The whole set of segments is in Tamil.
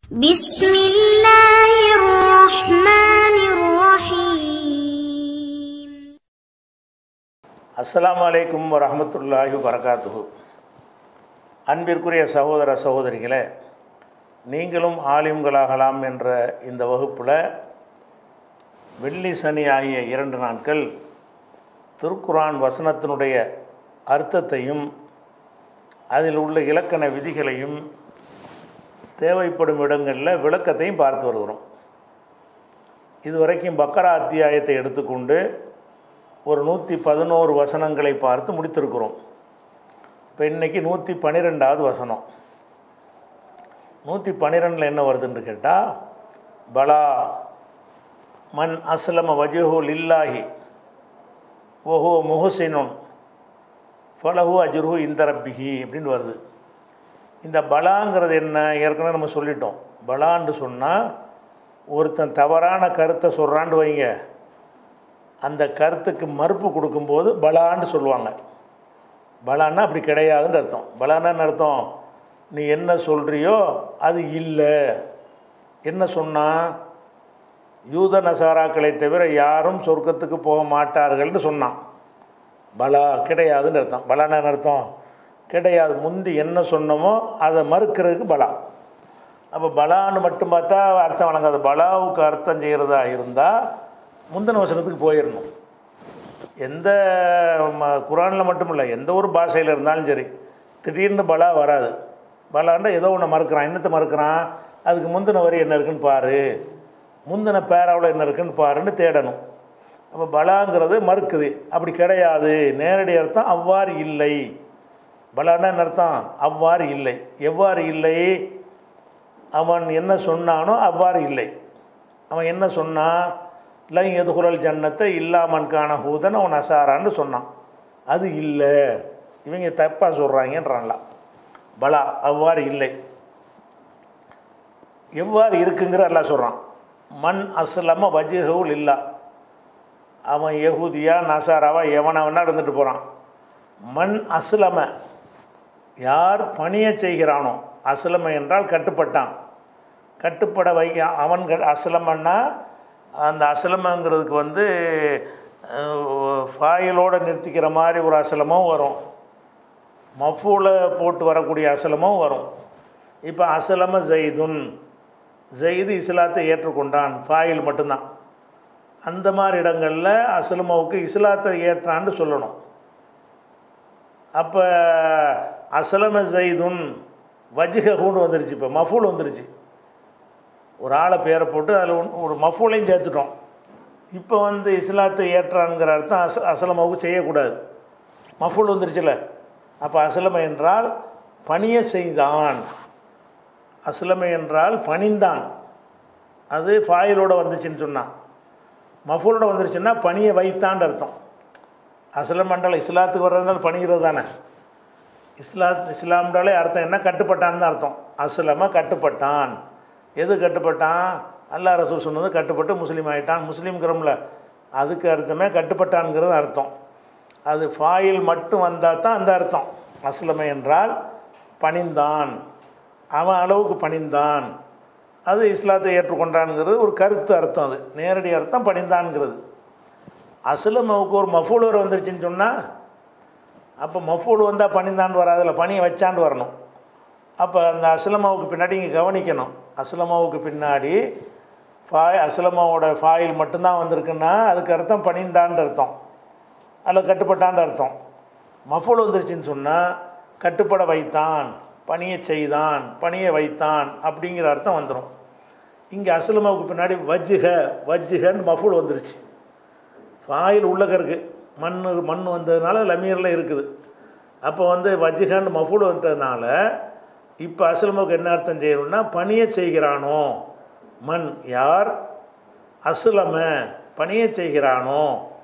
بسم الله الرحمن الرحيم அஸ்ஸலாமு அலைக்கும் வரஹமத்துல்லாஹி வரகாத்துஹு அன்பிற்குரிய சகோதர சகோதரிகளே நீங்களும் ஆலிம்களாகலாம் என்ற இந்த வகுப்பில் வெள்ளி சனி ஆகிய இரண்டு நாட்கள் திருக்குரான் வசனத்தினுடைய அர்த்தத்தையும் அதில் உள்ள இலக்கண விதிகளையும் தேவைப்படும் இடங்களில் விளக்கத்தையும் பார்த்து வருகிறோம் இதுவரைக்கும் பக்கரா அத்தியாயத்தை எடுத்துக்கொண்டு ஒரு நூற்றி பதினோரு வசனங்களை பார்த்து முடித்திருக்கிறோம் இப்போ இன்றைக்கி நூற்றி பன்னிரெண்டாவது வசனம் நூற்றி பன்னிரெண்டில் என்ன வருதுன்னு கேட்டால் பலா மன் அஸ்லம வஜுஹு லில்லாஹி ஓஹோ முஹசினுன் ஃபலஹு அஜுருஹு இந்த ரப்பிஹி அப்படின்னு வருது இந்த பலாங்கிறது என்ன ஏற்கனவே நம்ம சொல்லிட்டோம் பலான்னு சொன்னால் ஒருத்தன் தவறான கருத்தை சொல்கிறான்னு வைங்க அந்த கருத்துக்கு மறுப்பு கொடுக்கும்போது பலான்னு சொல்லுவாங்க பலான்னா அப்படி கிடையாதுன்னு அர்த்தம் பலான்னா என்ன அர்த்தம் நீ என்ன சொல்கிறியோ அது இல்லை என்ன சொன்னா யூத நசாராக்களை தவிர யாரும் சொர்க்கத்துக்கு போக மாட்டார்கள்னு சொன்னான் பலா கிடையாதுன்னு அர்த்தம் பலான்னா என்ன அர்த்தம் கிடையாது முந்தி என்ன சொன்னமோ அதை மறுக்கிறதுக்கு பலா அப்போ பலான்னு மட்டும் பார்த்தா அர்த்தம் வழங்காது பலாவுக்கு அர்த்தம் செய்கிறதா இருந்தால் முந்தின வசனத்துக்கு போயிடணும் எந்த ம- குரானில் மட்டும் இல்லை எந்த ஒரு பாஷையில் இருந்தாலும் சரி திடீர்னு பலா வராது பலான்னா ஏதோ ஒன்று மறுக்கிறான் என்னத்தை மறுக்கிறான் அதுக்கு முந்தின வரி என்ன இருக்குன்னு பாரு முந்தின பேராவில் என்ன இருக்குன்னு பாருன்னு தேடணும் அப்போ பலாங்கிறது மறுக்குது அப்படி கிடையாது நேரடி அர்த்தம் அவ்வாறு இல்லை பலான்னா என்ன அர்த்தம் அவ்வாறு இல்லை எவ்வாறு இல்லை அவன் என்ன சொன்னானோ அவ்வாறு இல்லை அவன் என்ன சொன்னான் லை எதுகுரல் ஜன்னத்தை இல்லாமன் காண ஹூதன் அவன் அசாரான்னு சொன்னான் அது இல்லை இவங்க தப்பாக சொல்கிறாங்கன்றான்ல பலா அவ்வாறு இல்லை எவ்வாறு இருக்குங்கிற எல்லாம் சொல்கிறான் மண் அஸ்லம வஜுஹுல் இல்லா அவன் யஹூதியா நசாராவா எவனவனா இருந்துட்டு போகிறான் மண் அஸ்லம யார் பணிய செய்கிறானோ அஸ்லம என்றால் கட்டுப்பட்டான் கட்டுப்பட வைக்க அவன் க- அஸ்லமன்னா அந்த அஸ்லமங்கிறதுக்கு வந்து ஃபாயிலோடு நிறுத்திக்கிற மாதிரி ஒரு அசலமும் வரும் மஃபூல போட்டு வரக்கூடிய அசலமும் வரும் இப்போ அசலம ஜெய்துன் ஜெயிது இஸ்லாத்தை ஏற்றுக்கொண்டான் ஃபாயில் மட்டும்தான் அந்த மாதிரி இடங்களில் அசலமாவுக்கு இஸ்லாத்தை ஏற்றான்னு சொல்லணும் அப்போ அசலம ஜெய்துன் வஜ்ஹூன்னு வந்துருச்சு இப்போ மஃபூல் வந்துருச்சு ஒரு ஆளை பேரை போட்டு அதில் ஒரு மஃபூலையும் சேர்த்துட்டோம் இப்போ வந்து இஸ்லாத்தை ஏற்றான்ங்கிற அர்த்தம் அச அசலமாவுக்கு செய்யக்கூடாது மஃபூல் வந்துருச்சுல அப்போ அசலம என்றால் பணிய செய்தான் அஸ்லமை என்றால் பணிந்தான் அது ஃபாயிலோட வந்துச்சுன்னு சொன்னான் மஃபூலோட வந்துருச்சுன்னா பணியை வைத்தான்னு அர்த்தம் அஸ்லம் என்றால் இஸ்லாத்துக்கு வர்றதுனால பணிகிறது தானே இஸ்லாத் இஸ்லாம்ன்றாலே அர்த்தம் என்ன கட்டுப்பட்டான்னு தான் அர்த்தம் அஸ்லம கட்டுப்பட்டான் எது கட்டுப்பட்டான் அல்லாஹ் ரசூல் சொன்னது கட்டுப்பட்டு முஸ்லீம் ஆயிட்டான் முஸ்லீம்ங்கிறோம்ல அதுக்கு அர்த்தமே கட்டுப்பட்டான்ங்கிறது அர்த்தம் அது ஃபாயில் மட்டும் வந்தால் தான் அந்த அர்த்தம் அஸ்லமை என்றால் பணிந்தான் அவன் அளவுக்கு பணிந்தான் அது இஸ்லாத்தை ஏற்றுக்கொண்டான்ங்கிறது ஒரு கருத்து அர்த்தம் அது நேரடி அர்த்தம் பணிந்தான்ங்கிறது அஸ்லமாவுக்கு ஒரு மஃபூலர் வந்துருச்சுன்னு சொன்னால் அப்போ மஃபூல் வந்தால் பணிந்தாண்டு வராதுல பணியை வச்சாண்டு வரணும் அப்போ அந்த அஸ்லமாவுக்கு பின்னாடி இங்கே கவனிக்கணும் அஸ்லமாவுக்கு பின்னாடி ஃபாய் அஸ்லமாவோட ஃபாயில் மட்டும்தான் வந்திருக்குன்னா அதுக்கு அர்த்தம் பணிந்தாண்டு அர்த்தம் அதில் கட்டுப்பட்டாண்டு அர்த்தம் மஃபூல் வந்துருச்சுன்னு சொன்னால் கட்டுப்பட வைத்தான் பணியை செய்தான் பணியை வைத்தான் அப்படிங்கிற அர்த்தம் வந்துடும் இங்கே அஸ்லமாவுக்கு பின்னாடி வஜ்ஜுக வஜ்ஜுகன்னு மஃபூல் வந்துருச்சு ஃபாயில் உள்ளக இருக்குது மண் மண் வந்ததுனால லமீரில் இருக்குது அப்போ வந்து வஜ்ஜுகன்னு மஃபூல் வந்ததுனால இப்போ அஸ்லமுக்கு என்ன அர்த்தம் செய்யணும்னா பணியை செய்கிறானோ மண் யார் அஸ்லம பணியை செய்கிறானோ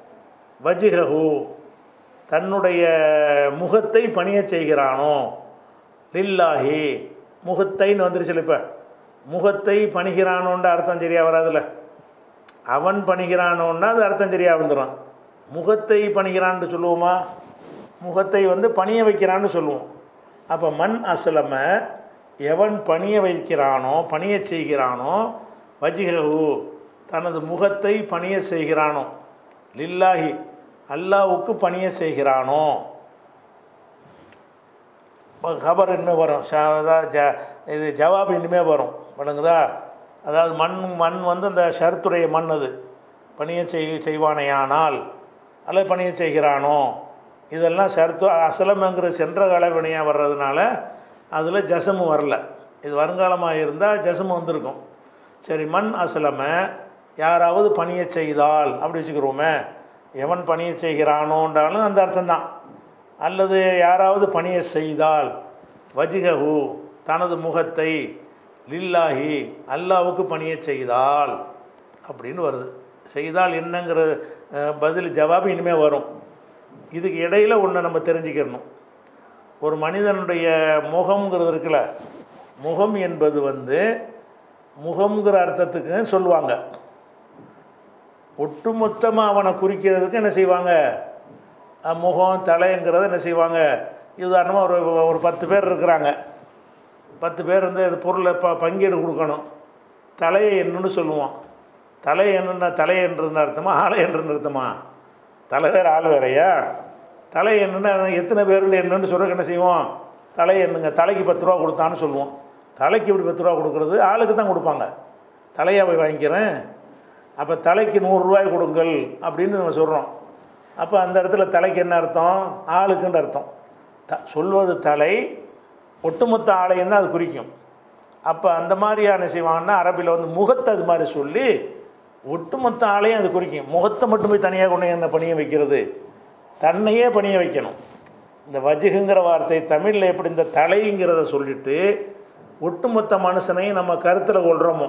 வஜ்ஹு தன்னுடைய முகத்தை பணியச் செய்கிறானோ லில்லாஹி முகத்தைன்னு வந்துருச்சு இப்போ முகத்தை பணிகிறானோன்ற அர்த்தம் சரியா வராதுல்ல அவன் பணிகிறானோன்னா அது அர்த்தம் சரியா வந்துடும் முகத்தை பணிகிறான்னு சொல்லுவோமா முகத்தை வந்து பணிய வைக்கிறான்னு சொல்லுவோம் அப்போ மண் அஸ்லம எவன் பணிய வைக்கிறானோ பணிய செய்கிறானோ வஜிகஹு தனது முகத்தை பணிய செய்கிறானோ லில்லாஹி அல்லாவுக்கு பணிய செய்கிறானோ கபர் இன்னும் வரும் ஷா- அதாவது ஜ இது ஜவாப் இனிமே வரும் விளங்குதா அதாவது மண் மண் வந்து அந்த ஷருத்துடைய மண் அது பணிய செய் செய்வானேயானால் அல்லது பணிய செய்கிறானோ இதெல்லாம் ஷருத்து அசலம்ங்கிற சென்ற கால வினையாக வர்றதுனால அதில் ஜசமு வரல இது வருங்காலமாக இருந்தால் ஜசமு வந்திருக்கும் சரி மண் அசலம யாராவது பணிய செய்தால் அப்படி வச்சுக்கிறோமே எவன் பணிய செய்கிறானோன்றாலும் அந்த அர்த்தம்தான் அல்லது யாராவது பணியை செய்தால் வஜிகஹு தனது முகத்தை லில்லாஹி அல்லாவுக்கு பணியை செய்தால் அப்படின்னு வருது செய்தால் என்னங்கிற அஹ், பதில் ஜவாபு இனிமேல் வரும் இதுக்கு இடையில் ஒன்று நம்ம தெரிஞ்சுக்கிறணும் ஒரு மனிதனுடைய முகம்ங்கிறது இருக்குல்ல முகம் என்பது வந்து முகம்ங்கிற அர்த்தத்துக்கு சொல்லுவாங்க ஒட்டுமொத்தமாக அவனை குறிக்கிறதுக்கு என்ன செய்வாங்க அஹ், முகம் தலைங்கிறத என்ன செய்வாங்க உதாரணமாக ஒரு ஒரு பத்து பேர் இருக்கிறாங்க பத்து பேர் வந்து அது பொருளை ப பங்கீடு கொடுக்கணும் தலையை என்னன்னு சொல்லுவோம் தலை என்னன்னா தலை என்றுன்னு அர்த்தமா ஆளை என்றுன்னு அர்த்தமா தலை வேறு ஆள் வேறையா தலை என்னன்னா எத்தனை பேருன்னு என்னன்னு சொல்கிறதுக்கு என்ன செய்வோம் தலை என்னங்க தலைக்கு பத்து ரூபா கொடுத்தான்னு சொல்லுவோம் தலைக்கு இப்படி பத்து ரூபா கொடுக்குறது ஆளுக்கு தான் கொடுப்பாங்க தலையாக போய் வாங்கிக்கிறேன் அப்போ தலைக்கு நூறுரூவாய் கொடுங்கள் அப்படின்னு நம்ம சொல்கிறோம் அப்போ அந்த இடத்துல தலைக்கு என்ன அர்த்தம் ஆளுக்குன்ற அர்த்தம் த சொல்வது தலை ஒட்டுமொத்த ஆளையும் தான் அது குறிக்கும் அப்போ அந்த மாதிரியான செய்வாங்கன்னா அரபியில் வந்து முகத்தை அது மாதிரி சொல்லி ஒட்டுமொத்த ஆளையும் அது குறிக்கும் முகத்தை மட்டும் போய் தனியாக கொண்டு அந்த பணியை வைக்கிறது தன்னையே பணிய வைக்கணும் இந்த வஜுகுங்கிற வார்த்தை தமிழில் எப்படி இந்த தலைங்கிறத சொல்லிட்டு ஒட்டுமொத்த மனுஷனையும் நம்ம கருத்தில் கொள்கிறோமோ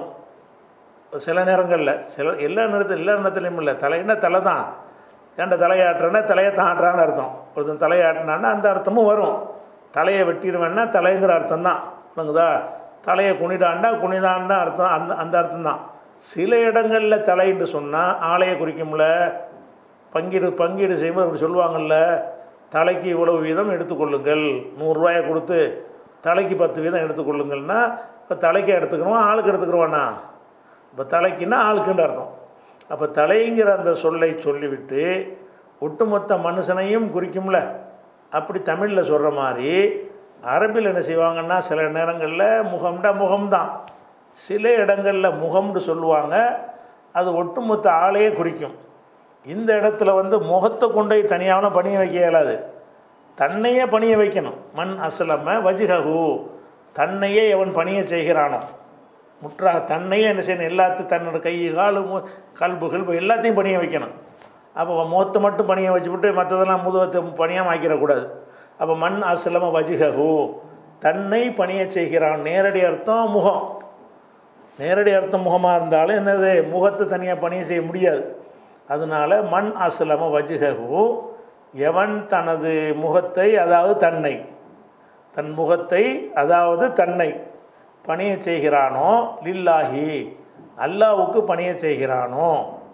சில நேரங்களில் சில எல்லா நேரத்தில் எல்லா நேரத்துலையும் இல்லை தலைன்னா தலை தான் ஏன்டா தலையாட்டுறேன்னா தலையை தாண்டுறான்னு அர்த்தம் ஒருத்தன் தலையாட்டினான்னா அந்த அர்த்தமும் வரும் தலையை வெட்டிடுவேன்னா தலைங்கிற அர்த்தம் தான் விளங்குதா தலையை குனிடாண்டா குனிதான்னா அர்த்தம் அந்த அந்த அர்த்தம் தான் சில இடங்களில் தலைன்னு சொன்னால் ஆலையை குறிக்கும்ல பங்கீடு பங்கீடு செய்யும்போது அப்படி சொல்லுவாங்கல்ல தலைக்கு இவ்வளவு வீதம் எடுத்துக்கொள்ளுங்கள் நூறுரூவாயை கொடுத்து தலைக்கு பத்து வீதம் எடுத்துக்கொள்ளுங்கள்னா இப்போ தலைக்கு எடுத்துக்கிறோம் ஆளுக்கு எடுத்துக்கிறோன்னா இப்போ தலைக்குன்னா ஆளுக்குன்ற அர்த்தம் அப்போ தலைங்கிற அந்த சொல்லை சொல்லிவிட்டு ஒட்டுமொத்த மனுஷனையும் குறிக்கும்ல அப்படி தமிழில் சொல்கிற மாதிரி அரபியில் என்ன செய்வாங்கன்னா சில நேரங்களில் முகம்டா முகம்தான் சில இடங்களில் முகம்னு சொல்லுவாங்க அது ஒட்டுமொத்த ஆளையே குறிக்கும் இந்த இடத்துல வந்து முகத்தை கொண்டு போய் தனியான பணிய வைக்க இயலாது தன்னையே பணிய வைக்கணும் மண் அசலம வஜிகஹு தன்னையே எவன் பணிய செய்கிறானோ முற்றாக தன்னையே என்ன செய்யணும் எல்லாத்தையும் தன்னோட கை காலு மு- கல்பு கல்பு எல்லாத்தையும் பணிய வைக்கணும் அப்போ முகத்தை மட்டும் பணிய வச்சுவிட்டு மற்றதெல்லாம் முதுவத்தை பணியாக ஆக்கிடக்கூடாது அப்போ மண் அசலம வஜிகஹு தன்னை பணிய செய்கிறான் நேரடி அர்த்தம் முகம் நேரடி அர்த்தம் முகமாக இருந்தாலும் என்னது முகத்தை தனியாக பணிய செய்ய முடியாது அதனால மண் அஸ்லம வஜுகஹு எவன் தனது முகத்தை அதாவது தன்னை தன் முகத்தை அதாவது தன்னை பணிய செய்கிறானோ லில்லாஹி அல்லாவுக்கு பணிய செய்கிறானோ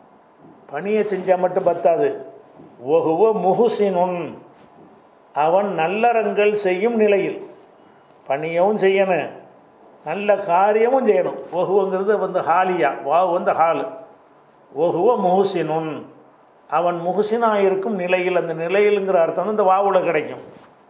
பணிய செஞ்சால் மட்டும் பத்தாது ஒகுவ முகுசினுன் அவன் நல்லறங்கள் செய்யும் நிலையில் பணியவும் செய்யணும் நல்ல காரியமும் செய்யணும் ஒகுவங்கிறது வந்து ஹாலியா வா வந்து ஹாலு ஒகுவ முகுசினுன் அவன் முகுசினாக இருக்கும் நிலையில் அந்த நிலையிலுங்கிற அர்த்தம் வந்து இந்த வாவுல கிடைக்கும்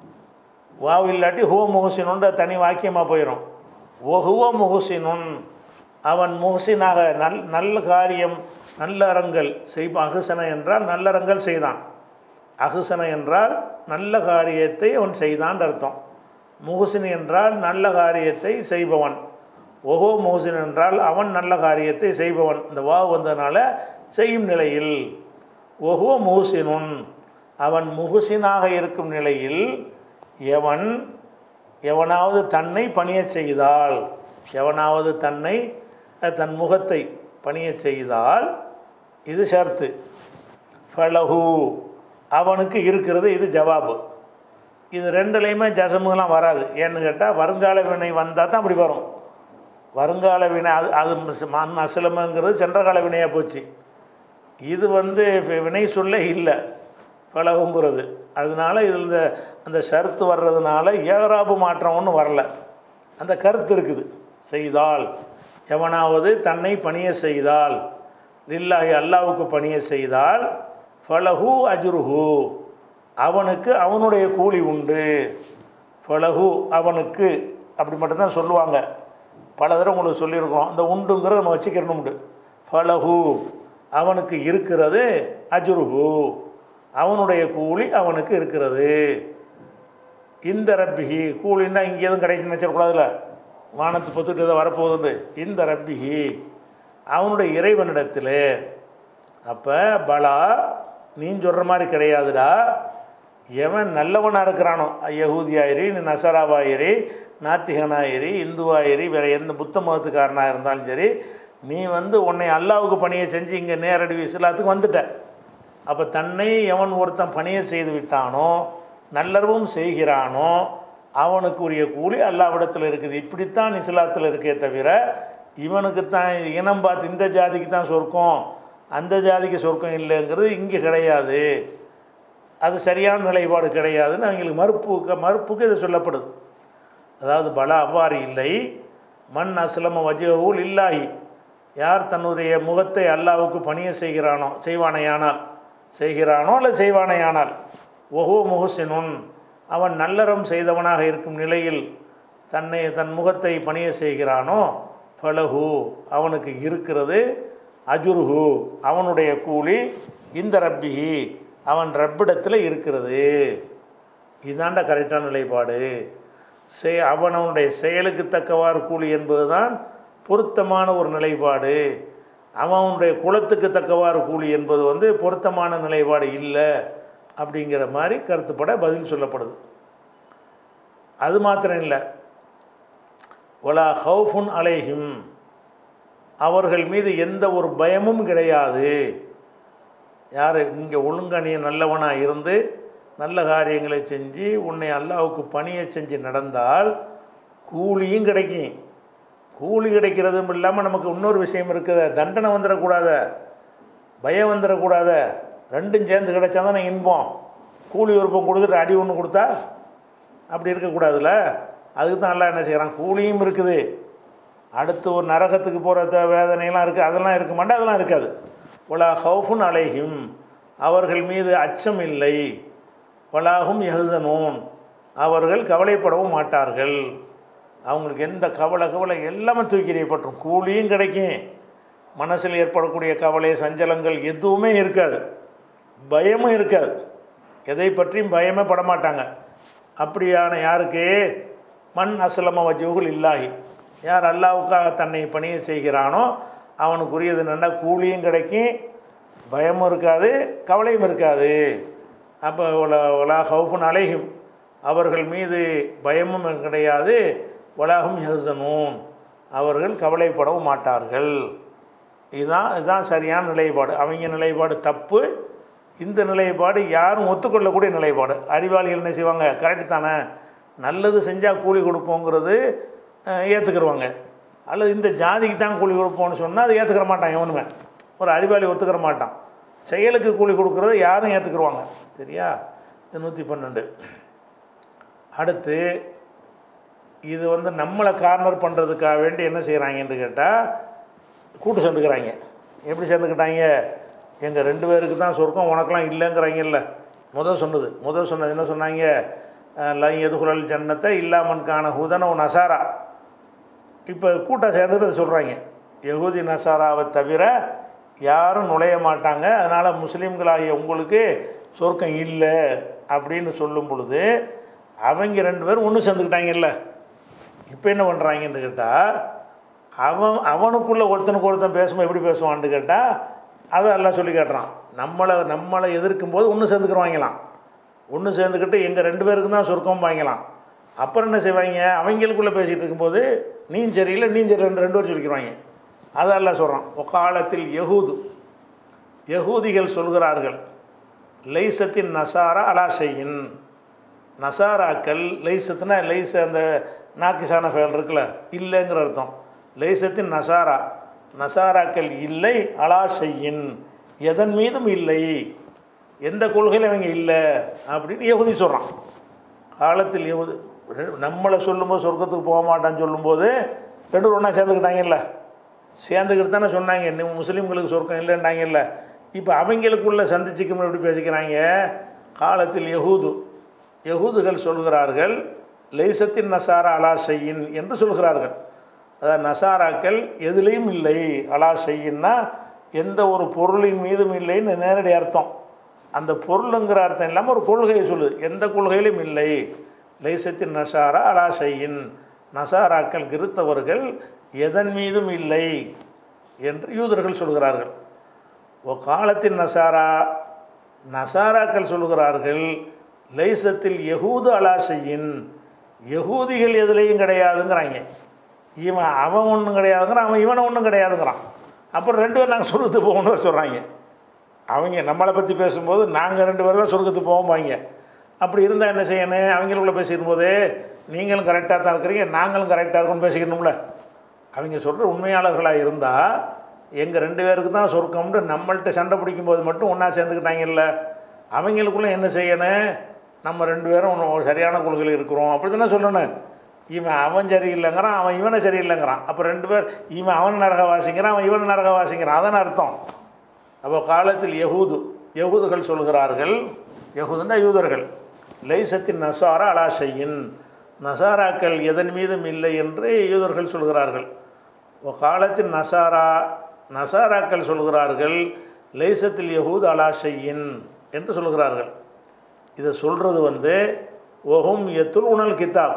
வாவு இல்லாட்டி ஹுவ முகுசினுன்ற தனி வாக்கியமாக போயிடும் ஒகுவ முகுசினுன் அவன் முகுசினாக நல் நல்ல காரியம் நல்லறங்கள் செய் அகுசன என்றால் நல்லறங்கள் செய்தான் அகுசன என்றால் நல்ல காரியத்தை அவன் செய்தான் அர்த்தம் முகுசின் என்றால் நல்ல காரியத்தை செய்பவன் ஒஹோ முகுசின் என்றால் அவன் நல்ல காரியத்தை செய்பவன் இந்த வா வந்ததுனால செய்யும் நிலையில் ஒஹோ முகுசினுன் அவன் முகுசினாக இருக்கும் நிலையில் எவன் எவனாவது தன்னை பணியச் செய்தால் எவனாவது தன்னை அஹ், தன் முகத்தை பணியச் செய்தால் இது ஷர்த்து ஃபலஹு அவனுக்கு இருக்கிறது இது ஜவாபு இது ரெண்டுலேயுமே ஜசமுலாம் வராது ஏன்னு கேட்டால் வருங்கால வினை வந்தால் தான் அப்படி வரும் வருங்கால வினை அது அது மண் அசலமுங்கிறது சென்ற கால வினையாக போச்சு இது வந்து வி- வினை சொல்ல இல்லை பலகுங்கிறது அதனால இதில் இந்த அந்த ஷர்த்து வர்றதுனால ஏகராபு மாற்றம் ஒன்றும் வரல அந்த கருத்து இருக்குது செய்தால் எவனாவது தன்னை பணிய செய்தால் லில்லாஹி அல்லாவுக்கு பணிய செய்தால் ஃபலஹு அஜ்ருஹு அவனுக்கு அவனுடைய கூலி உண்டு ஃபலஹு அவனுக்கு அப்படி மட்டும்தான் சொல்லுவாங்க பல தடவை உங்களுக்கு சொல்லியிருக்கோம் அந்த உண்டுங்கிறத நம்ம வச்சுக்கிறணும் உண்டு ஃபலஹு அவனுக்கு இருக்கிறது அஜ்ருஹு அவனுடைய கூலி அவனுக்கு இருக்கிறது இந்த ரப்பிஹி கூலின்னா இங்கே எதுவும் கிடைக்குன்னு நினச்சிடக்கூடாதுல்ல வானத்து பொத்துட்டு ஏதோ வரப்போகுது இந்த ரப்பிஹி அவனுடைய இறைவனிடத்தில் அப்போ பலா நீ சொல்கிற மாதிரி கிடையாதுடா எவன் நல்லவனாக இருக்கிறானோ யகூதியாயிரி நீ நசராவாயிரி நாத்திகனாயிரி இந்துவாயிரி வேறு எந்த புத்த மதத்துக்காரனாக இருந்தாலும் சரி நீ வந்து உன்னை அல்லாவுக்கு பணியை செஞ்சு இங்கே நேரடி இஸ்லாத்துக்கு வந்துட்ட அப்போ தன்னை எவன் ஒருத்தன் பணியை செய்து விட்டானோ நல்லறவும் செய்கிறானோ அவனுக்குரிய கூலி அல்லாவிடத்தில் இருக்குது இப்படித்தான் இஸ்லாத்தில் இருக்கே தவிர இவனுக்கு தான் இனம் பார்த்து இந்த ஜாதிக்கு தான் சொர்க்கம் அந்த ஜாதிக்கு சொர்க்கம் இல்லைங்கிறது இங்கே கிடையாது அது சரியான நிலைப்பாடு கிடையாதுன்னு அவங்களுக்கு மறுப்பு மறுப்புக்கு இது சொல்லப்படுது அதாவது பல அவ்வாறு இல்லை மண் அஸ்லம வஜூல் இல்லாஹி யார் தன்னுடைய முகத்தை அல்லாவுக்கு பணிய செய்கிறானோ செய்வானையானால் செய்கிறானோ அல்ல செய்வானையானால் ஒஹோ முஹசினுன் அவன் நல்லறம் செய்தவனாக இருக்கும் நிலையில் தன்னை தன் முகத்தை பணிய செய்கிறானோ ஃபலஹு அவனுக்கு இருக்கிறது அஜுருஹு அவனுடைய கூலி இந்த ரப்பிஹி அவன் ரப்பிடத்தில் இருக்கிறது இதாண்ட கரெக்டான நிலைப்பாடு செ அவனவனுடைய செயலுக்கு தக்கவாறு கூலி என்பதுதான் பொருத்தமான ஒரு நிலைப்பாடு அவனுடைய குலத்துக்கு தக்கவாறு கூலி என்பது வந்து பொருத்தமான நிலைப்பாடு இல்லை அப்படிங்கிற மாதிரி கருத்துப்பட பதில் சொல்லப்படுது அது மாத்திரம் இல்லை ஒலா ஹவுஃபுன் அலைஹிம் அவர்கள் மீது எந்த ஒரு பயமும் கிடையாது யார் இங்கே ஒழுங்கணிய நல்லவனாக இருந்து நல்ல காரியங்களை செஞ்சு உன்னை அல்லாவுக்கு பணியை செஞ்சு நடந்தால் கூலியும் கிடைக்கும் கூலி கிடைக்கிறதும் இல்லாமல் நமக்கு இன்னொரு விஷயம் இருக்குது தண்டனை வந்துடக்கூடாத பயம் வந்துடக்கூடாத ரெண்டும் சேர்ந்து கிடைச்சா தானே இன்பம் கூலி விருப்பம் கொடுத்துட்டு அடி ஒன்று கொடுத்தா அப்படி இருக்கக்கூடாதுல்ல அதுக்கு தான் எல்லாம் என்ன செய்கிறான் கூலியும் இருக்குது அடுத்து ஒரு நரகத்துக்கு போகிற வேதனையெல்லாம் இருக்குது அதெல்லாம் இருக்க மாட்டா அதெல்லாம் இருக்காது ஒலா ஹவுஃபுன் அலைஹிம் அவர்கள் மீது அச்சம் இல்லை வலாகும் யஹசனூன் அவர்கள் கவலைப்படவும் மாட்டார்கள் அவங்களுக்கு எந்த கவலை கவலை எல்லாமே தூக்கி எறியப்பட்டுரும் கூலியும் கிடைக்கும் மனசில் ஏற்படக்கூடிய கவலை சஞ்சலங்கள் எதுவுமே இருக்காது பயமும் இருக்காது எதை பற்றியும் பயமே படமாட்டாங்க அப்படியான யாருக்கு மண் அசலம வஜூகுல் இல்லாஹி யார் அல்லாவுக்காக தன்னை பணியை செய்கிறானோ அவனுக்குரியது என்னென்னா கூலியும் கிடைக்கும் பயமும் இருக்காது கவலையும் இருக்காது அப்போ ஒலா ஒலா ஹவுஃபுன் அலைஹிம் அவர்கள் மீது பயமும் கிடையாது உலகம் யஹசனூன் அவர்கள் கவலைப்படவும் மாட்டார்கள் இதுதான் இதுதான் சரியான நிலைப்பாடு அவங்க நிலைப்பாடு தப்பு இந்த நிலைப்பாடு யாரும் ஒத்துக்கொள்ளக்கூடிய நிலைப்பாடு அறிவாளிகள் என்ன செய்வாங்க கரெக்டு தானே நல்லது செஞ்சால் கூலி கொடுப்போங்கிறது ஏற்றுக்குருவாங்க அல்லது இந்த ஜாதிக்கு தான் கூலி கொடுப்போம்னு சொன்னால் அதை ஏற்றுக்கிற மாட்டான் எவனுமே ஒரு அறிவாளி ஒத்துக்கிற மாட்டான் செயலுக்கு கூலி கொடுக்குறத யாரும் ஏற்றுக்குருவாங்க சரியா இது நூற்றி பன்னெண்டு அடுத்து இது வந்து நம்மளை கார்னர் பண்ணுறதுக்காக வேண்டி என்ன செய்கிறாங்கன்னு கேட்டால் கூட்டு சேர்ந்துக்கிறாங்க எப்படி சேர்ந்துக்கிட்டாங்க எங்கள் ரெண்டு பேருக்கு தான் சொர்க்கம் உனக்கெல்லாம் இல்லைங்கிறாங்கல்ல முதல் சொன்னது முதல் சொன்னது என்ன சொன்னாங்க லை எதுகுழல் ஜன்னத்தை இல்லாமன் காண ஹுதன நசாரா இப்போ கூட்டம் சேர்ந்துட்டு சொல்கிறாங்க யகுதி நசாராவை தவிர யாரும் நுழைய மாட்டாங்க அதனால் முஸ்லீம்களாகிய உங்களுக்கு சொர்க்கம் இல்லை அப்படின்னு சொல்லும் பொழுது அவங்க ரெண்டு பேரும் ஒன்று சேர்ந்துக்கிட்டாங்கல்ல இப்போ என்ன பண்ணுறாங்கன்னு கேட்டால் அவன் அவனுக்குள்ளே ஒருத்தனுக்கு ஒருத்தன் பேசும்போது எப்படி பேசுவான்னு கேட்டால் அதை எல்லாம் சொல்லி காட்டுறான் நம்மளை நம்மளை எதிர்க்கும் போது ஒன்று சேர்ந்துக்கிறவாங்களாம் ஒன்று சேர்ந்துக்கிட்டு எங்கள் ரெண்டு பேருக்கு தான் சொர்க்கம் வாங்கலாம் அப்புறம் என்ன செய்வாங்க அவங்களுக்குள்ளே பேசிகிட்டு இருக்கும்போது நீ சரியில்லை நீ சரி ரெண்டு ரெண்டு பேரும் சொல்லிக்கிறாங்க அதெல்லாம் சொல்கிறான் ஒக்காலத்தில் யகூது யகூதிகள் சொல்கிறார்கள் லைசத்தின் நசாரா அலாசையின் நசாராக்கள் லைசத்துனா லைச அந்த நாக்கிசான ஃபேல் இருக்குல்ல இல்லைங்கிற அர்த்தம் லைசத்தின் நசாரா நசாராக்கள் இல்லை அலாசையின் எதன் மீதும் இல்லை எந்த கொள்கையில் அவங்க இல்லை அப்படின்னு யகுதி சொல்கிறான் காலத்தில் யகுதி ரெ- நம்மளை சொல்லும்போது சொர்க்கத்துக்கு போக மாட்டான்னு சொல்லும்போது ரெண்டு பேரும் ஒன்றா சேர்ந்துக்கிட்டாங்கல்ல சேர்ந்துக்கிட்டு தானே சொன்னாங்க நீ முஸ்லீம்களுக்கு சொர்க்கம் இல்லைன்றாங்கல்ல இப்போ அவங்களுக்குள்ள சந்திச்சுக்கும் எப்படி பேசிக்கிறாங்க காலத்தில் யகூது யகூதுகள் சொல்கிறார்கள் லைசத்தின் நசாரா அலா ஷையின் என்று சொல்கிறார்கள் அதாவது நசாராக்கள் எதுலேயும் இல்லை அலா ஷையின்னா எந்த ஒரு பொருளின் மீதும் இல்லைன்னு நேரடி அர்த்தம் அந்த பொருளுங்கிற அர்த்தம் இல்லாமல் ஒரு கொள்கையை சொல்லுது எந்த கொள்கையிலும் இல்லை லைசத்தின் நசாரா அலா ஷையின் நசாராக்கள் கிறித்தவர்கள் எதன் மீதும் இல்லை என்று யூதர்கள் சொல்கிறார்கள் ஓ காலத்தின் நசாரா நசாராக்கள் சொல்கிறார்கள் லைசத்தில் யகூது அலா ஷையின் யகூதிகள் எதுலேயும் கிடையாதுங்கிறாங்க இவன் அவன் ஒன்றும் கிடையாதுங்கிறான் அவன் இவனை ஒன்றும் கிடையாதுங்கிறான் அப்புறம் ரெண்டு பேரும் நாங்கள் சொர்க்கத்துக்கு போகணும்னு சொல்கிறாங்க அவங்க நம்மளை பற்றி பேசும்போது நாங்கள் ரெண்டு பேரும் தான் சொர்க்கத்துக்கு போவோம்பாங்க அப்படி இருந்தால் என்ன செய்யணும் அவங்களுக்குள்ள பேசிக்கும்போது நீங்களும் கரெக்டாக தான் இருக்கிறீங்க நாங்களும் கரெக்டாக இருக்கணும்னு பேசிக்கணும்ல அவங்க சொல்கிற உண்மையாளர்களாக இருந்தால் எங்கள் ரெண்டு பேருக்கு தான் சொர்க்கம்னு நம்மள்ட்ட சண்டை பிடிக்கும்போது மட்டும் ஒன்றா சேர்ந்துக்கிட்டாங்கல்ல அவங்களுக்குள்ள என்ன செய்யணும் நம்ம ரெண்டு பேரும் ஒண்ணு- ஒரு சரியான கொள்கையில் இருக்கிறோம் அப்படி தானே சொல்லணும் இவன் அவன் சரியில்லைங்கிறான் அவன் இவனை சரியில்லைங்கிறான் அப்போ ரெண்டு பேர் இவன் அவன் நரகவாசிங்கிறான் அவன் இவன் நரகவாசிங்கிறான் அதான அர்த்தம் அப்போ காலத்தில் யகூது யகூதுகள் சொல்கிறார்கள் யகூதுன்னா யூதர்கள் லைசத்தின் நசாரா அலா ஷையின் நசாராக்கள் எதன் மீதும் இல்லை என்று யூதர்கள் சொல்கிறார்கள் ஓ காலத்தின் நசாரா நசாராக்கள் சொல்கிறார்கள் லைசத்தில் யகூத் அலா ஷையின் என்று சொல்கிறார்கள் இதை சொல்கிறது வந்து ஒஹும் எத்துல் உணல் கிதாப்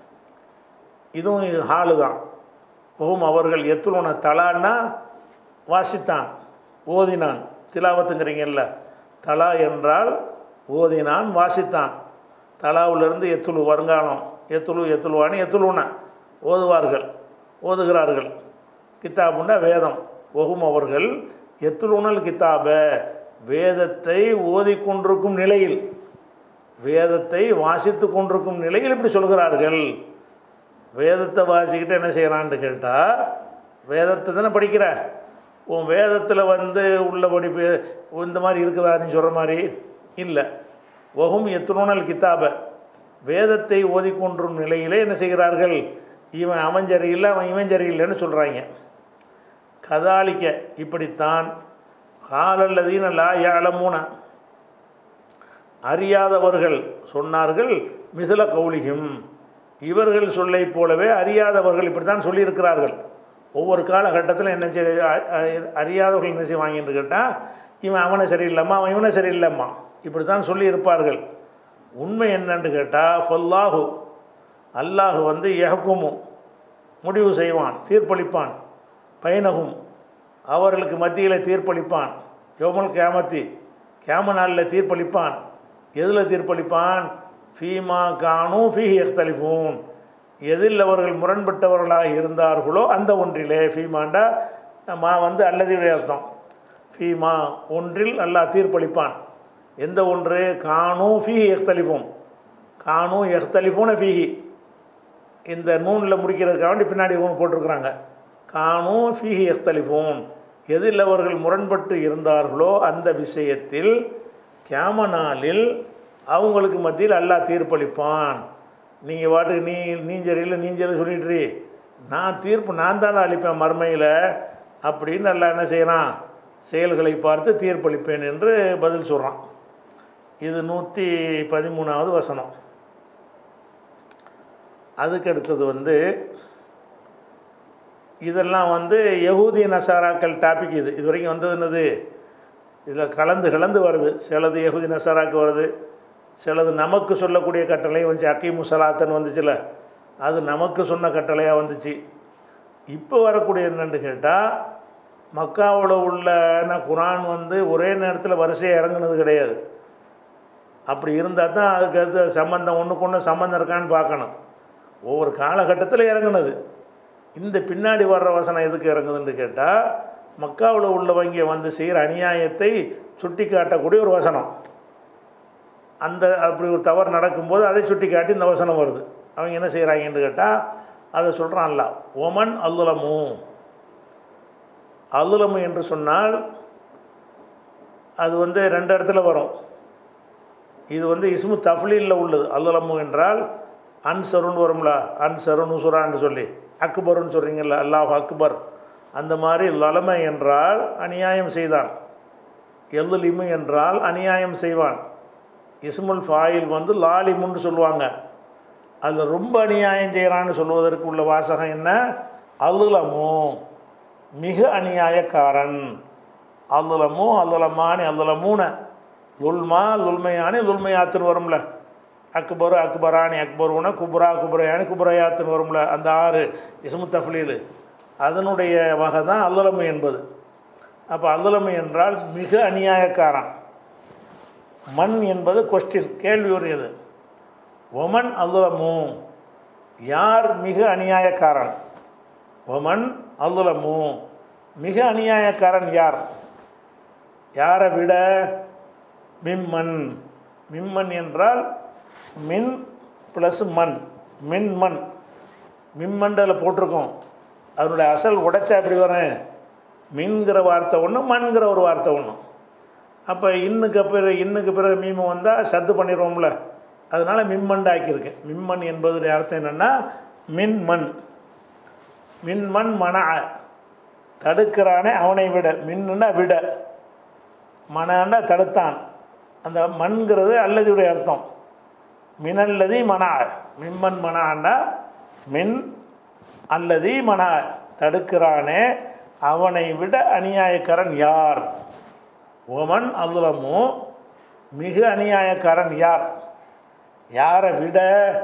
இதுவும் ஹாலு தான் ஒஹும் அவர்கள் எத்துல் உண தலான்னா வாசித்தான் ஓதினான் திலாவத்துங்கிறீங்கல்ல தலா என்றால் ஓதினான் வாசித்தான் தலாவிலிருந்து எத்துலு வருங்காலம் எத்துலு எத்துலுவானு எத்துலுன ஓதுவார்கள் ஓதுகிறார்கள் கித்தாபுன்னா வேதம் ஒகும் அவர்கள் எத்துலுணல் கித்தாப வேதத்தை ஓதிக்கொண்டிருக்கும் நிலையில் வேதத்தை வாசித்து கொண்டிருக்கும் நிலையில் இப்படி சொல்கிறார்கள் வேதத்தை வாசிக்கிட்டு என்ன செய்கிறான்னு கேட்டால் வேதத்தை தானே படிக்கிற உன் வேதத்தில் வந்து உள்ள படிப்பு இந்த மாதிரி இருக்குதா நீ சொல்கிற மாதிரி இல்லை ஒகும் எத்துணல் கித்தாப வேதத்தை ஓதிக்கொண்டிரும் நிலையிலே என்ன செய்கிறார்கள் இவன் அவன் சரியில்லை அவன் இவன் சரியில்லைன்னு சொல்கிறாங்க கதாலிக்க இப்படித்தான் காலல்லதீன லா யாழமூன அறியாதவர்கள் சொன்னார்கள் மிசில கௌலிகும் இவர்கள் சொல்லை போலவே அறியாதவர்கள் இப்படி தான் சொல்லியிருக்கிறார்கள் ஒவ்வொரு காலகட்டத்தில் என்ன செய்ய அ- அ- அறியாதவர்கள் என்ன செய்வாங்கன்னு கேட்டால் இவன் அவனை சரியில்லைம்மா அவன் இவனை சரியில்லைம்மா இப்படி தான் சொல்லியிருப்பார்கள் உண்மை என்னன்னு கேட்டால் ஃபல்லாஹு அல்லாஹ் வந்து எஹக்குமு முடிவு செய்வான் தீர்ப்பளிப்பான் பைனகும் அவர்களுக்கு மத்தியில் தீர்ப்பளிப்பான் யோமல் கேமத்தி கேம நாளில் தீர்ப்பளிப்பான் எதில் தீர்ப்பளிப்பான் ஃபீமா கானு ஃபீ எக்தலிஃபூன் எதில் அவர்கள் முரண்பட்டவர்களாக இருந்தார்களோ அந்த ஒன்றிலே ஃபீமாண்டா மா வந்து அல்லதியுடைய அர்த்தம் ஃபீமா ஒன்றில் அல்லாஹ் தீர்ப்பளிப்பான் எந்த ஒன்று கானு ஃபீ எக்தலிஃபூன் கானு எக்தலிஃபூன ஃபீஹி இந்த நூனில் முடிக்கிறதுக்காக வேண்டி பின்னாடி ஒன்று போட்டிருக்கிறாங்க கானு ஃபீஹி எக்தலிஃபூன் எதில் அவர்கள் முரண்பட்டு இருந்தார்களோ அந்த விஷயத்தில் கியாம நாளில் அவங்களுக்கு மத்தியில் அல்லாஹ் தீர்ப்பளிப்பான் நீங்கள் பாட்டுக்கு நீ நீஞ்சரியில் நீஞ்சல் சொல்லிட்டுரு நான் தீர்ப்பு நான் தானே அளிப்பேன் மறுமையில் அப்படின்னு அல்லாஹ் என்ன செய்கிறான் செயல்களை பார்த்து தீர்ப்பளிப்பேன் என்று பதில் சொல்கிறான் இது நூற்றி பதிமூணாவது வசனம் அதுக்கு அடுத்தது வந்து இதெல்லாம் வந்து யகூதி நசாராக்கள் டாபிக் இது இது வரைக்கும் வந்தது என்னது இதில் கலந்து கலந்து வருது சிலது யகூதி நசாராக்கு வருது சிலது நமக்கு சொல்லக்கூடிய கட்டளையும் வந்துச்சு அக்கீமு சலாத்தன் வந்துச்சுல அது நமக்கு சொன்ன கட்டளையாக வந்துச்சு இப்போ வரக்கூடிய என்னன்னு கேட்டால் மக்காவோட உள்ள நான் குரான் வந்து ஒரே நேரத்தில் வரிசையாக இறங்குனது கிடையாது அப்படி இருந்தால் தான் அதுக்கு அது சம்மந்தம் ஒன்றுக்கு ஒன்று சம்மந்தம் இருக்கான்னு பார்க்கணும் ஒவ்வொரு காலகட்டத்தில் இறங்குனது இந்த பின்னாடி வர்ற வசனம் எதுக்கு இறங்குதுன்னு கேட்டால் மக்காவில் உள்ளவங்க வந்து செய்கிற அநியாயத்தை சுட்டி காட்டக்கூடிய ஒரு வசனம் அந்த அப்படி ஒரு தவறு நடக்கும்போது அதை சுட்டி காட்டி இந்த வசனம் வருது அவங்க என்ன செய்கிறாங்கன்னு கேட்டால் அதை சொல்கிறான்ல ஒமன் அல்லலமு அல்லலமு என்று சொன்னால் அது வந்து ரெண்டு இடத்துல வரும் இது வந்து இஸ்மு தஃப்லீலில் உள்ளது அல்லலமு என்றால் அன்சருன்னு வரும்ல அன்சரு நுசுரான்னு சொல்லி அக்பருன்னு சொல்கிறீங்கல்ல அல்லாஹ் அக்பர் அந்த மாதிரி லலமை என்றால் அநியாயம் செய்தான் எல்லிமு என்றால் அநியாயம் செய்வான் இஸ்முல் ஃபாயில் வந்து லாலிமுன்னு சொல்லுவாங்க அதில் ரொம்ப அநியாயம் செய்கிறான்னு சொல்வதற்கு உள்ள வாசகம் என்ன அல்லுலமோ மிக அநியாயக்காரன் அல்லுலமோ அல்லுலமானி அல்லுலமூன லுல்மா லுல்மையானி லுல்மையாத்துன்னு வரும்ல அக்பரு அக்பரானி அக்பருன குப்ரா குப்ரையானி குப்ரையாத்துன்னு வரும்ல அந்த ஆறு இஸ்மு தஃப்லீல் அதனுடைய வகை தான் அல்லுலமு என்பது அப்போ அல்லுலமு என்றால் மிக அநியாயக்காரன் மண் என்பது கொஸ்டின் கேள்வி உரியது ஒமன் அல்லுலமு யார் மிக அநியாயக்காரன் ஒமன் அல்லுலமு மிக அநியாயக்காரன் யார் யாரை விட மிம்மன் மிம்மன் என்றால் மின் ப்ளஸ் மண் மின் மண் மின்மண்டல போட்டிருக்கோம் அதனுடைய அசல் உடைச்சா எப்படி வரும் மின்கிற வார்த்தை ஒன்று மண்கிற ஒரு வார்த்தை ஒன்று அப்போ இன்னுக்கு பிறகு இன்னுக்கு பிறகு மீமு வந்தால் சத்து பண்ணிடுவோம்ல அதனால் மின்மண்டு ஆக்கியிருக்கேன் மின்மண் என்பதுடைய அர்த்தம் என்னென்னா மின்மண் மின்மண் மன தடுக்கிறானே அவனை விட மின்னுன்னா விட மனன்னா தடுத்தான் அந்த மண்கிறது அல்லதுடைய அர்த்தம் மினல்லதி மனா மின்மண் மனான்னா மின் அல்லதி மனா தடுக்கிறானே அவனை விட அநியாயக்காரன் யார் ஒமன் அல்லமு மிக அநியாயக்காரன் யார் யாரை விட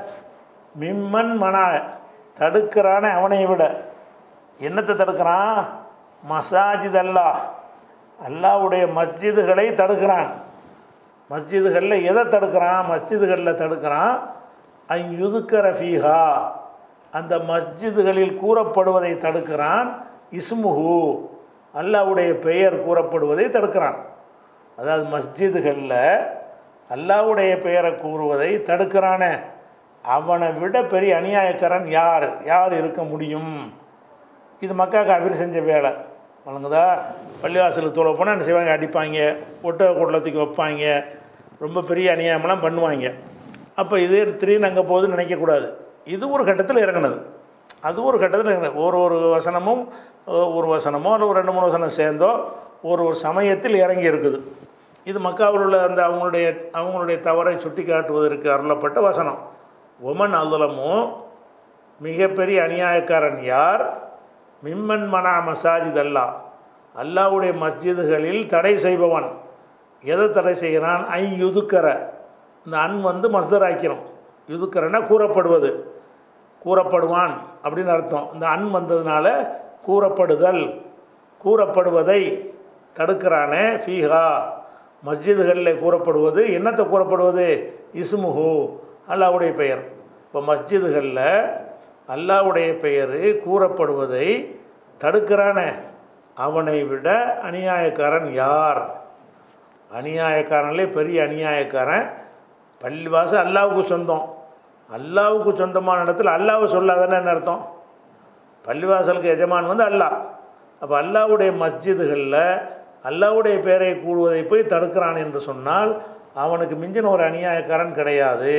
மிம்மன் மனா தடுக்கிறானே அவனை விட என்னத்தை தடுக்கிறான் மசாஜித் அல்லாஹ் அல்லாவுடைய மஸ்ஜிதுகளை தடுக்கிறான் மஸ்ஜிதுகளில் எதை தடுக்கிறான் மஸ்ஜிதுகளில் தடுக்கிறான் ஐயுதுக்கர ஃபீஹா அந்த மஸ்ஜிதுகளில் கூறப்படுவதை தடுக்கிறான் இஸ்முஹு அல்லாவுடைய பெயர் கூறப்படுவதை தடுக்கிறான் அதாவது மஸ்ஜிதுகளில் அல்லாவுடைய பெயரை கூறுவதை தடுக்கிறானே அவனை விட பெரிய அநியாயக்காரன் யார் யார் இருக்க முடியும் இது மக்களுக்கு அபிர் செஞ்ச வேலை வழங்குதா பள்ளிவாசலுக்கு தொலை போனால் என்ன செய்வாங்க அடிப்பாங்க ஒட்ட குடலத்துக்கு வைப்பாங்க ரொம்ப பெரிய அநியாயமெல்லாம் பண்ணுவாங்க அப்போ இது திடீர்னு அங்கே போகுதுன்னு நினைக்கக்கூடாது இது ஒரு கட்டத்தில் இறங்குனது அது ஒரு கட்டத்தில் இறங்குனது ஒரு ஒரு வசனமும் ஒரு வசனமோ இல்லை ஒரு ரெண்டு மூணு வசனம் சேர்ந்தோ ஒரு ஒரு சமயத்தில் இறங்கி இருக்குது இது மக்காவில் உள்ள அந்த அவங்களுடைய அவங்களுடைய தவறை சுட்டி காட்டுவதற்கு அருளப்பட்ட வசனம் ஒமன் அல்லலமும் மிகப்பெரிய அநியாயக்காரன் யார் மிம்மன் மனா மசாஜித் அல்லா அல்லாவுடைய மஸ்ஜிதுகளில் தடை செய்பவன் எதை தடை செய்கிறான் ஐ யுதுக்கர இந்த அன் வந்து மஸ்தர் ஆக்கிறோம் யுதுக்கரன்னா கூறப்படுவது கூறப்படுவான் அப்படின்னு அர்த்தம் இந்த அன் வந்ததுனால கூறப்படுதல் கூறப்படுவதை தடுக்கிறானே ஃபீஹா மஸ்ஜிதுகளில் கூறப்படுவது என்னத்தை கூறப்படுவது இஸ்முஹு அல்லாவுடைய பெயர் இப்போ மஸ்ஜிதுகளில் அல்லாவுடைய பெயர் கூறப்படுவதை தடுக்கிறானே அவனை விட அநியாயக்காரன் யார் அநியாயக்காரன்லே பெரிய அநியாயக்காரன் பள்ளிவாசல் அல்லாவுக்கு சொந்தம் அல்லாவுக்கு சொந்தமான இடத்துல அல்லாவை சொல்லாதானே என்ன அர்த்தம் பள்ளிவாசலுக்கு எஜமான் வந்து அல்லாஹ் அப்போ அல்லாவுடைய மஸ்ஜிதுகளில் அல்லாவுடைய பெயரை கூடுவதை போய் தடுக்கிறான் என்று சொன்னால் அவனுக்கு மிஞ்சின ஒரு அநியாயக்காரன் கிடையாது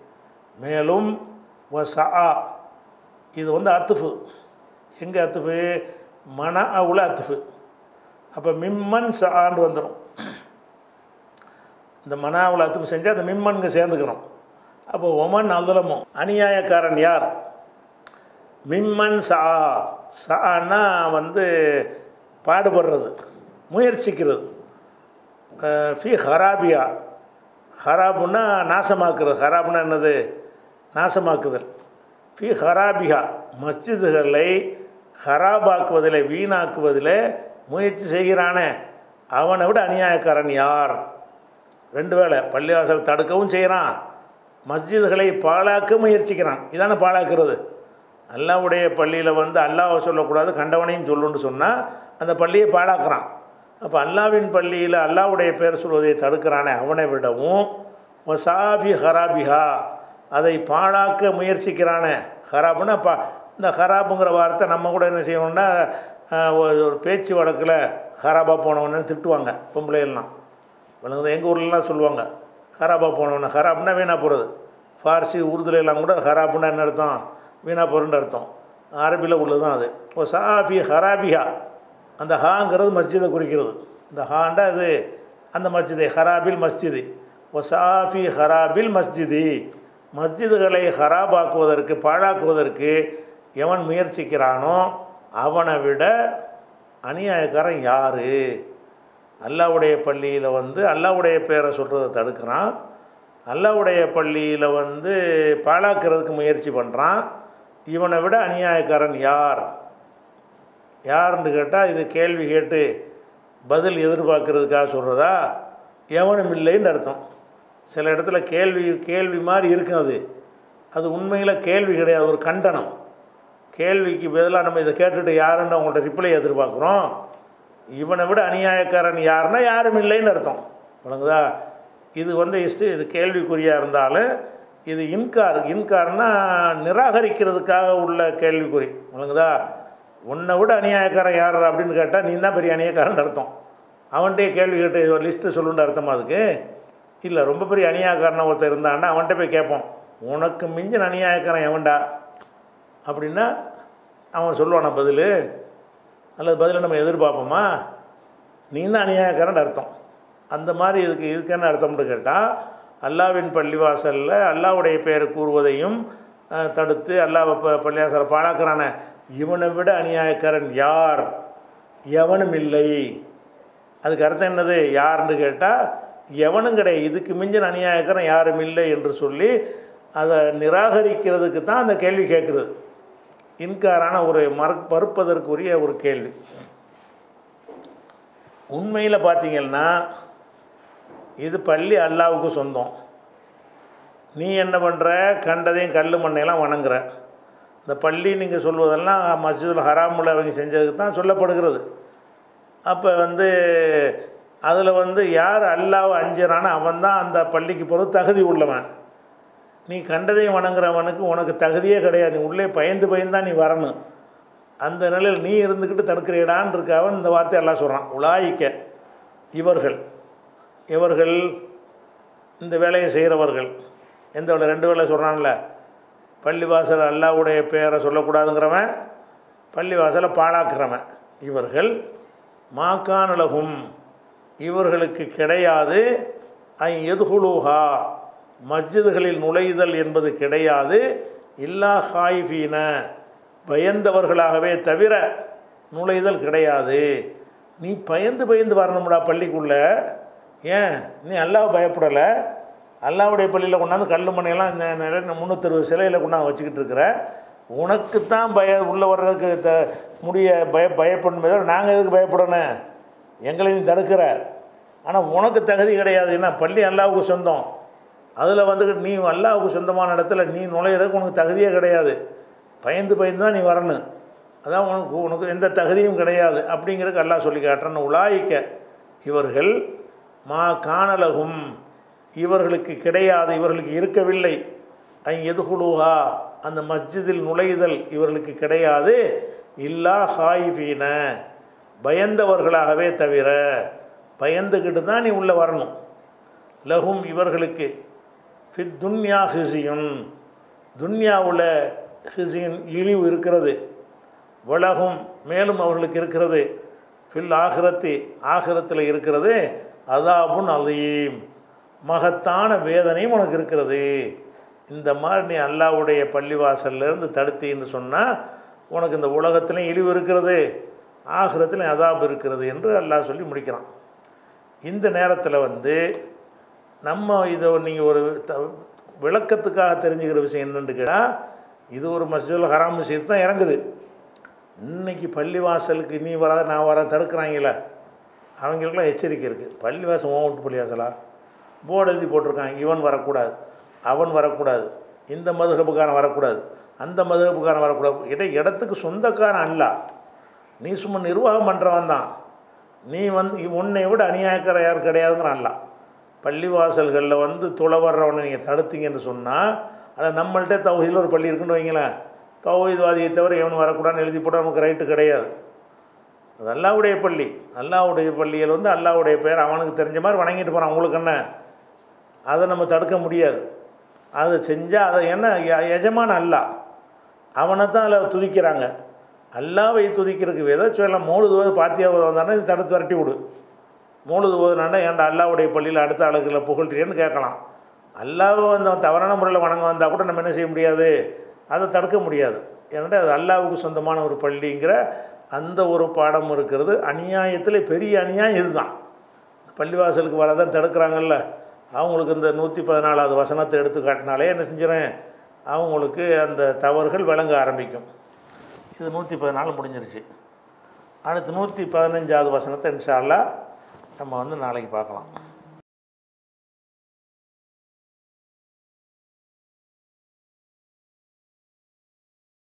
மேலும் வசா இது வந்து அத்துஃபு எங்கே அத்துஃபு மன அவுல அத்துஃபு அப்போ மிம்மன் சாண்டு வந்துடும் இந்த மனாவில் அத்துப்பு செஞ்சால் அந்த மிம்மன்ங்க சேர்ந்துக்கணும் அப்போ ஒமன் அந்தலமும் அநியாயக்காரன் யார் மிம்மன் சா சான்னா வந்து பாடுபடுறது முயற்சிக்கிறது ஃபி ஹராபியா ஹராபுன்னா நாசமாக்குறது ஹராப்னா என்னது நாசமாக்குதல் ஃபி ஹராபிகா மஸ்ஜிதுகளை ஹராபாக்குவதில் வீணாக்குவதில் முயற்சி செய்கிறானே அவனை விட அநியாயக்காரன் யார் ரெண்டு வேளை பள்ளிவாசல் தடுக்கவும் செய்கிறான் மஸ்ஜிதுகளை பாழாக்க முயற்சிக்கிறான் இதானே பாழாக்குறது அல்லாவுடைய பள்ளியில் வந்து அல்லாவை சொல்லக்கூடாது கண்டவனையும் சொல்லுன்னு சொன்னால் அந்த பள்ளியை பாழாக்குறான் அப்போ அல்லாவின் பள்ளியில் அல்லாவுடைய பேர் சொல்வதை தடுக்கிறானே அவனை விடவும் வசாபி ஹராபிஹா அதை பாழாக்க முயற்சிக்கிறானே ஹராப்னா பா இந்த ஹராப்புங்கிற வார்த்தை நம்ம கூட என்ன செய்யணும்னா ஒரு பேச்சு வழக்கில் ஹராபாக போனவன்னு திட்டுவாங்க பொம்பளைகள்லாம் விளங்குது எங்கள் ஊர்லலாம் சொல்லுவாங்க ஹராபாக போனவன ஹராப்னா வீணாக போகிறது ஃபார்சி உருதுல எல்லாம் கூட ஹராப்புன்னா என்ன அர்த்தம் வீணா பொருண்டு அர்த்தம் அரபியில் உள்ளது தான் அது இப்போ சாஃபி ஹராபிஹா அந்த ஹாங்கிறது மஸ்ஜிதை குறிக்கிறது இந்த ஹாண்டா அது அந்த மஸ்ஜிது ஹராபில் மஸ்ஜிது ஒசாஃபி ஹராபில் மஸ்ஜிதி மஸ்ஜிதுகளை ஹராபாக்குவதற்கு பாழாக்குவதற்கு எவன் முயற்சிக்கிறானோ அவனை விட அநியாயக்காரன் யார் அல்லாவுடைய பள்ளியில் வந்து அல்லாவுடைய பேரை சொல்கிறத தடுக்கிறான் அல்லாவுடைய பள்ளியில் வந்து பாழாக்கிறதுக்கு முயற்சி பண்ணுறான் இவனை விட அநியாயக்காரன் யார் யாருன்னு கேட்டால் இது கேள்வி கேட்டு பதில் எதிர்பார்க்கறதுக்காக சொல்கிறதா எவனும் இல்லைன்னு அர்த்தம் சில இடத்துல கேள்வி கேள்வி மாதிரி இருக்கும் அது அது உண்மையில் கேள்வி கிடையாது ஒரு கண்டனம் கேள்விக்கு பதிலாக நம்ம இதை கேட்டுட்டு யாருன்னு அவங்கள்ட்ட ரிப்ளை எதிர்பார்க்குறோம் இவனை விட அநியாயக்காரன் யாருன்னா யாரும் இல்லைன்னு அர்த்தம் வழங்குதா இது வந்து இஸ்து இது கேள்விக்குறியாக இருந்தாலும் இது இன்கார் இன்கார்னா நிராகரிக்கிறதுக்காக உள்ள கேள்விக்குறி வழங்குதா உன்னை விட அநியாயக்காரன் யார் அப்படின்னு கேட்டால் நீ தான் பெரிய அநியாயக்காரன் அர்த்தம் அவன்கிட்டயே கேள்வி கேட்டு ஒரு லிஸ்ட்டு சொல்லுன்ற அர்த்தமா அதுக்கு இல்லை ரொம்ப பெரிய அநியாயக்காரன் ஒருத்தர் இருந்தான்னா அவன்கிட்ட போய் கேட்போம் உனக்கு மிஞ்சின அநியாயக்காரன் எவன்டா அப்படின்னா அவன் சொல்லுவானா பதில் அல்லது பதிலை நம்ம எதிர்பார்ப்போமா நீ தான் அநியாயக்காரன் அர்த்தம் அந்த மாதிரி இதுக்கு இதுக்கு என்ன அர்த்தம்னு கேட்டால் அல்லாவின் பள்ளிவாசலில் அல்லாவுடைய பெயரை கூறுவதையும் அஹ், தடுத்து அல்லாஹ் ப பள்ளிவாசலை பாழாக்கிறான இவனை விட அநியாயக்காரன் யார் எவனும் இல்லை அதுக்கு அர்த்தம் என்னது யாருன்னு கேட்டால் எவனும் கிடையாது இதுக்கு மிஞ்சின அநியாயக்காரன் யாரும் இல்லை என்று சொல்லி அதை நிராகரிக்கிறதுக்கு தான் அந்த கேள்வி கேட்குறது இன்காரான ஒரு மறு மறுப்பதற்குரிய ஒரு கேள்வி உண்மையில் பார்த்தீங்கன்னா இது பள்ளி அல்லாவுக்கு சொந்தம் நீ என்ன பண்ணுற கண்டதையும் கல் மண்ணையெல்லாம் வணங்குற இந்த பள்ளி நீங்கள் சொல்வதெல்லாம் மஸ்ஜிதுல் ஹராமுல் அவங்க செஞ்சதுக்கு தான் சொல்லப்படுகிறது அப்போ வந்து அதில் வந்து யார் அல்லாவை அஞ்சுறானோ அவன் தான் அந்த பள்ளிக்கு போகிறது தகுதி உள்ளவன் நீ கண்டதையும் வணங்குறவனுக்கு உனக்கு தகுதியே கிடையாது நீ உள்ளே பயந்து பயந்து தான் நீ வரணும் அந்த நிலையில் நீ இருந்துக்கிட்டு தடுக்கிறீடான்னு இருக்காவன் இந்த வார்த்தை எல்லாம் சொல்கிறான் உலாயிக்க இவர்கள் இவர்கள் இந்த வேலையை செய்கிறவர்கள் எந்த வேலை ரெண்டு வேலை சொல்கிறான்ல பள்ளிவாசல் அல்லாவுடைய பேரை சொல்லக்கூடாதுங்கிறவன் பள்ளிவாசலை பாழாக்குறவன் இவர்கள் மாக்கானலகும் இவர்களுக்கு கிடையாது ஐ எதுகுலூஹா மஸ்ஜிதுகளில் நுழைதல் என்பது கிடையாது இல்லா ஹாயிஃபீன பயந்தவர்களாகவே தவிர நுழைதல் கிடையாது நீ பயந்து பயந்து வரணும்டா பள்ளிக்குள்ளே ஏன் நீ அல்லாஹ் பயப்படலை அல்லாவுடைய பள்ளியில் கொண்டாந்து கல் மனையெல்லாம் இந்த நிலை முந்நூற்றறுபது சிலையில் கொண்டாந்து வச்சுக்கிட்டு இருக்கிற உனக்கு தான் பய உள்ளே வர்றதுக்கு த முடிய பய பயப்படணுமே தவிர நாங்கள் எதுக்கு பயப்படணும் எங்களை நீ தடுக்கிற ஆனால் உனக்கு தகுதி கிடையாது ஏன்னா பள்ளி அல்லாவுக்கு சொந்தம் அதில் வந்துக்கிட்டு நீ அல்லாவுக்கு சொந்தமான இடத்துல நீ நுழையிறதுக்கு உனக்கு தகுதியே கிடையாது பயந்து பயந்து தான் நீ வரணும் அதான் உனக்கு உனக்கு எந்த தகுதியும் கிடையாது அப்படிங்கிறதுக்கு அல்லாஹ் சொல்லி காட்டுறன்னு உலாய்க்க இவர்கள் மா காணலகும் இவர்களுக்கு கிடையாது இவர்களுக்கு இருக்கவில்லை ஐ எதுகுலுஹா அந்த மஸ்ஜிதில் நுழைதல் இவர்களுக்கு கிடையாது இல்லா ஹாயிஃபீன பயந்தவர்களாகவே தவிர பயந்துக்கிட்டு தான் நீ உள்ளே வரணும் லகும் இவர்களுக்கு ஃபித் துன்யா ஹிசியுன் துன்யாவில் ஹிசியின் இழிவு இருக்கிறது உலகும் மேலும் அவர்களுக்கு இருக்கிறது ஃபில் ஆகிரத்தி ஆகிரத்தில் இருக்கிறது அதாபுன் அலீம் மகத்தான வேதனையும் உனக்கு இருக்கிறது இந்த மாதிரி நீ அல்லாவுடைய பள்ளிவாசல்லேருந்து தடுத்தின்னு சொன்னால் உனக்கு இந்த உலகத்திலையும் இழிவு இருக்கிறது ஆகிரத்திலையும் அதாப் இருக்கிறது என்று அல்லாஹ் சொல்லி முடிக்கிறான் இந்த நேரத்தில் வந்து நம்ம இதை நீங்கள் ஒரு த விளக்கத்துக்காக தெரிஞ்சுக்கிற விஷயம் என்னென்னு கேட்டால் இது ஒரு மஸ்ஜிதுல் ஹராம் விஷயத்து தான் இறங்குது இன்னைக்கு பள்ளிவாசலுக்கு நீ வராத நான் வர தடுக்கிறாங்களே அவங்களுக்கெல்லாம் எச்சரிக்கை இருக்குது பள்ளிவாசல் ஓன் விட்டு பள்ளிவாசலா போர்டு எழுதி போட்டிருக்காங்க இவன் வரக்கூடாது அவன் வரக்கூடாது இந்த மதுகப்புக்காரன் வரக்கூடாது அந்த மதுகப்புக்காரன் வரக்கூடாது இட இடத்துக்கு சொந்தக்காரன் அல்ல நீ சும்மா நிர்வாகம் பண்ணுறவன் தான் நீ வந்து உன்னை விட அநியாயக்கார யாரும் கிடையாதுங்கிறான் அல்ல பள்ளிவாசல்களில் வந்து துளை வர்றவனை நீங்கள் தடுத்தீங்கன்னு சொன்னால் அதை நம்மள்கிட்ட தௌஹீதில் ஒரு பள்ளி இருக்குன்னு வைங்களேன் தௌஹீத்வாதியை தவிர எவனும் வரக்கூடாதுன்னு எழுதி போட்டால் நமக்கு ரைட்டு கிடையாது அது அல்லாவுடைய பள்ளி அல்லாவுடைய பள்ளியில் வந்து அல்லாவுடைய பேர் அவனுக்கு தெரிஞ்ச மாதிரி வணங்கிட்டு போகிறான் அவங்களுக்கு என்ன அதை நம்ம தடுக்க முடியாது அதை செஞ்சால் அதை என்ன ய- எஜமான் அல்லா அவனை தான் அதில் துதிக்கிறாங்க அல்லாவை துதிக்கிறதுக்கு விதை சொல்லலாம் மூழுது போது பாத்தியா வந்தானே இது தடுத்து விரட்டி விடு மூழுது போதுனாண்டா ஏன்டா அல்லாவுடைய பள்ளியில் அடுத்த ஆளுகளை புகழ்றியேன்னு கேட்கலாம் அல்லாவை வந்து அவன் தவறான முறையில் வணங்க வந்தால் கூட நம்ம என்ன செய்ய முடியாது அதை தடுக்க முடியாது ஏன்னா அது அல்லாவுக்கு சொந்தமான ஒரு பள்ளிங்கிற அந்த ஒரு பாடம் இருக்கிறது அநியாயத்தில் பெரிய அநியாயம் இதுதான் பள்ளிவாசலுக்கு வரதான் தடுக்கிறாங்கல்ல அவங்களுக்கு இந்த நூற்றி பதினாலாவது வசனத்தை எடுத்து காட்டினாலே என்ன செஞ்சிடறேன் அவங்களுக்கு அந்த தவறுகள் விளங்க ஆரம்பிக்கும் இது நூற்றி பதினாலு முடிஞ்சிருச்சு அடுத்து நூற்றி பதினஞ்சாவது வசனத்தை இன்ஷா அல்லாஹ் நம்ம வந்து நாளைக்கு பார்க்கலாம்